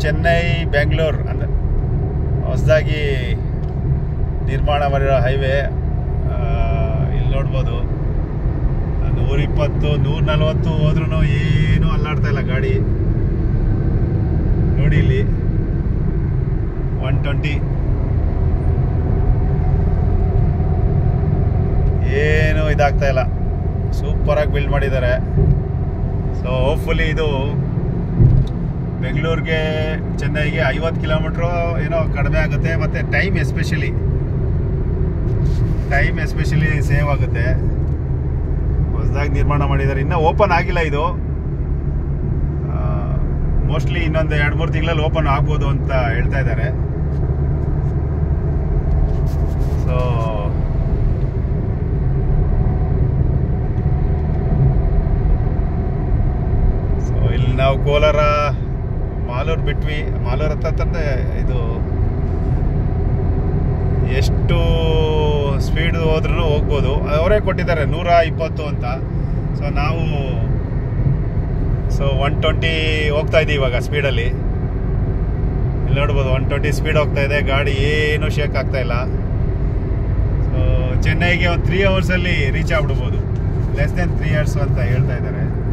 ಚೆನ್ನೈ ಬೆಂಗಳೂರು ಅಂದ್ರೆ ಹೊಸದಾಗಿ ನಿರ್ಮಾಣ ಮಾಡಿರೋ ಹೈವೇ ಇಲ್ಲಿ ನೋಡ್ಬೋದು ನೂರಿಪ್ಪತ್ತು ನೂರ ನಲ್ವತ್ತು ಹೋದ್ರೂ ಏನೂ ಅಲ್ಲಾಡ್ತಾ ಇಲ್ಲ ಗಾಡಿ ನೋಡಿ ಇಲ್ಲಿ ಒನ್ ಟ್ವೆಂಟಿ ಏನು ಇದಾಗ್ತಾ ಇಲ್ಲ ಸೂಪರಾಗಿ ಬಿಲ್ಡ್ ಮಾಡಿದ್ದಾರೆ ಸೊ ಹೋಪ್ಫುಲಿ ಇದು ಬೆಂಗಳೂರಿಗೆ ಚೆನ್ನೈಗೆ ಐವತ್ತು ಕಿಲೋಮೀಟ್ರು ಏನೋ ಕಡಿಮೆ ಆಗುತ್ತೆ ಮತ್ತು time especially time especially save ಆಗುತ್ತೆ ಹೊಸದಾಗಿ ನಿರ್ಮಾಣ ಮಾಡಿದ್ದಾರೆ ಇನ್ನೂ ಓಪನ್ ಆಗಿಲ್ಲ ಇದು ಮೋಸ್ಟ್ಲಿ ಇನ್ನೊಂದು ಎರಡು ಮೂರು ತಿಂಗಳಲ್ಲಿ ಓಪನ್ ಆಗ್ಬೋದು ಅಂತ ಹೇಳ್ತಾ ಇದ್ದಾರೆ ಸೊ ಸೊ ಇಲ್ಲಿ ನಾವು ಕೋಲಾರ ಮಾಲೂರು ಬಿಟ್ವಿ ಮಾಲೂರು ಹತ್ರ ತಂದ್ರೆ ಇದು ಎಷ್ಟು ಸ್ಪೀಡ್ ಹೋದ್ರೂ ಹೋಗ್ಬೋದು ಅವರೇ ಕೊಟ್ಟಿದ್ದಾರೆ ನೂರ ಇಪ್ಪತ್ತು ಅಂತ ಸೊ ನಾವು ಸೊ ಒನ್ ಟ್ವೆಂಟಿ ಹೋಗ್ತಾ ಇದ್ದೀವಿ ಇವಾಗ ಸ್ಪೀಡಲ್ಲಿ ಇಲ್ಲಿ ನೋಡ್ಬೋದು ಒನ್ ಟ್ವೆಂಟಿ ಸ್ಪೀಡ್ ಹೋಗ್ತಾ ಇದೆ ಗಾಡಿ ಏನು ಶೇಕ್ ಆಗ್ತಾ ಇಲ್ಲ ಸೊ ಚೆನ್ನೈಗೆ ಒಂದು ತ್ರೀ ಅವರ್ಸಲ್ಲಿ ರೀಚ್ ಆಗ್ಬಿಡ್ಬೋದು ಲೆಸ್ ದೆನ್ ತ್ರೀ ಅವರ್ಸ್ ಅಂತ ಹೇಳ್ತಾ ಇದ್ದಾರೆ